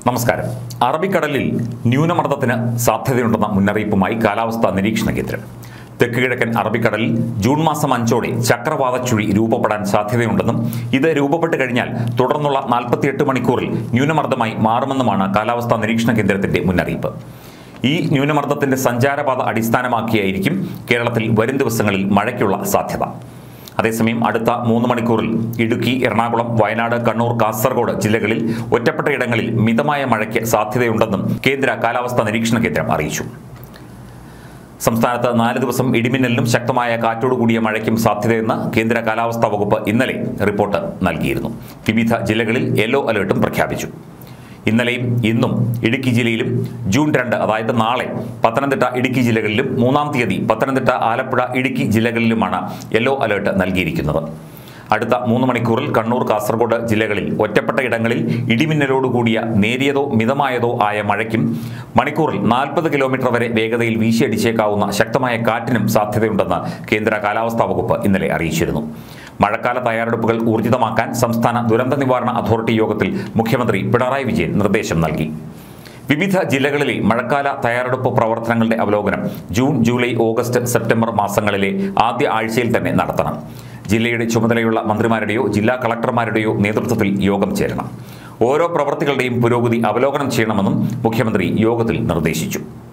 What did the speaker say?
നമസ്കാരം അറബിക്കടലിൽ ന്യൂനമർദ്ദത്തിന് സാധ്യതയുണ്ടെന്ന മുന്നറിയിപ്പുമായി കാലാവസ്ഥാ നിരീക്ഷണ കേന്ദ്രം തെക്ക് കിഴക്കൻ അറബിക്കടലിൽ ജൂൺ മാസം അഞ്ചോടെ ചക്രവാത ചുഴി രൂപപ്പെടാൻ സാധ്യതയുണ്ടെന്നും ഇത് രൂപപ്പെട്ട് കഴിഞ്ഞാൽ തുടർന്നുള്ള നാൽപ്പത്തിയെട്ട് മണിക്കൂറിൽ ന്യൂനമർദ്ദമായി മാറുമെന്നുമാണ് കാലാവസ്ഥാ നിരീക്ഷണ കേന്ദ്രത്തിന്റെ മുന്നറിയിപ്പ് ഈ ന്യൂനമർദ്ദത്തിന്റെ സഞ്ചാരപാത അടിസ്ഥാനമാക്കിയായിരിക്കും കേരളത്തിൽ വരും ദിവസങ്ങളിൽ മഴയ്ക്കുള്ള സാധ്യത അതേസമയം അടുത്ത മൂന്ന് മണിക്കൂറിൽ ഇടുക്കി എറണാകുളം വയനാട് കണ്ണൂർ കാസർഗോഡ് ജില്ലകളിൽ ഒറ്റപ്പെട്ട ഇടങ്ങളിൽ മിതമായ മഴയ്ക്ക് സാധ്യതയുണ്ടെന്നും കേന്ദ്ര കാലാവസ്ഥാ നിരീക്ഷണ കേന്ദ്രം അറിയിച്ചു സംസ്ഥാനത്ത് നാല് ദിവസം ഇടിമിന്നലിനും ശക്തമായ കാറ്റോടുകൂടിയ മഴയ്ക്കും സാധ്യതയെന്ന് കേന്ദ്ര കാലാവസ്ഥാ വകുപ്പ് ഇന്നലെ റിപ്പോർട്ട് നൽകിയിരുന്നു വിവിധ ജില്ലകളിൽ യെല്ലോ അലേർട്ടും പ്രഖ്യാപിച്ചു ഇന്നലെയും ഇന്നും ഇടുക്കി ജില്ലയിലും ജൂൺ രണ്ട് അതായത് നാളെ പത്തനംതിട്ട ഇടുക്കി ജില്ലകളിലും മൂന്നാം തീയതി പത്തനംതിട്ട ആലപ്പുഴ ഇടുക്കി ജില്ലകളിലുമാണ് യെല്ലോ അലേർട്ട് നൽകിയിരിക്കുന്നത് അടുത്ത മൂന്ന് മണിക്കൂറിൽ കണ്ണൂർ കാസർഗോഡ് ജില്ലകളിൽ ഒറ്റപ്പെട്ട ഇടങ്ങളിൽ ഇടിമിന്നലോടുകൂടിയ നേരിയതോ മിതമായതോ ആയ മഴയ്ക്കും മണിക്കൂറിൽ നാൽപ്പത് കിലോമീറ്റർ വരെ വേഗതയിൽ വീശിയടിച്ചേക്കാവുന്ന ശക്തമായ കാറ്റിനും സാധ്യതയുണ്ടെന്ന് കേന്ദ്ര കാലാവസ്ഥാ വകുപ്പ് ഇന്നലെ അറിയിച്ചിരുന്നു മഴക്കാല തയ്യാറെടുപ്പുകൾ ഊർജിതമാക്കാൻ സംസ്ഥാന ദുരന്ത നിവാരണ അതോറിറ്റി യോഗത്തിൽ മുഖ്യമന്ത്രി പിണറായി വിജയൻ നിർദ്ദേശം നൽകി വിവിധ ജില്ലകളിലെ മഴക്കാല തയ്യാറെടുപ്പ് പ്രവർത്തനങ്ങളുടെ അവലോകനം ജൂൺ ജൂലൈ ഓഗസ്റ്റ് സെപ്റ്റംബർ മാസങ്ങളിലെ ആദ്യ ആഴ്ചയിൽ തന്നെ നടത്തണം ജില്ലയുടെ ചുമതലയുള്ള മന്ത്രിമാരുടെയോ ജില്ലാ കളക്ടർമാരുടെയോ നേതൃത്വത്തിൽ യോഗം ചേരണം ഓരോ പ്രവർത്തികളുടെയും പുരോഗതി അവലോകനം ചെയ്യണമെന്നും മുഖ്യമന്ത്രി യോഗത്തിൽ നിർദ്ദേശിച്ചു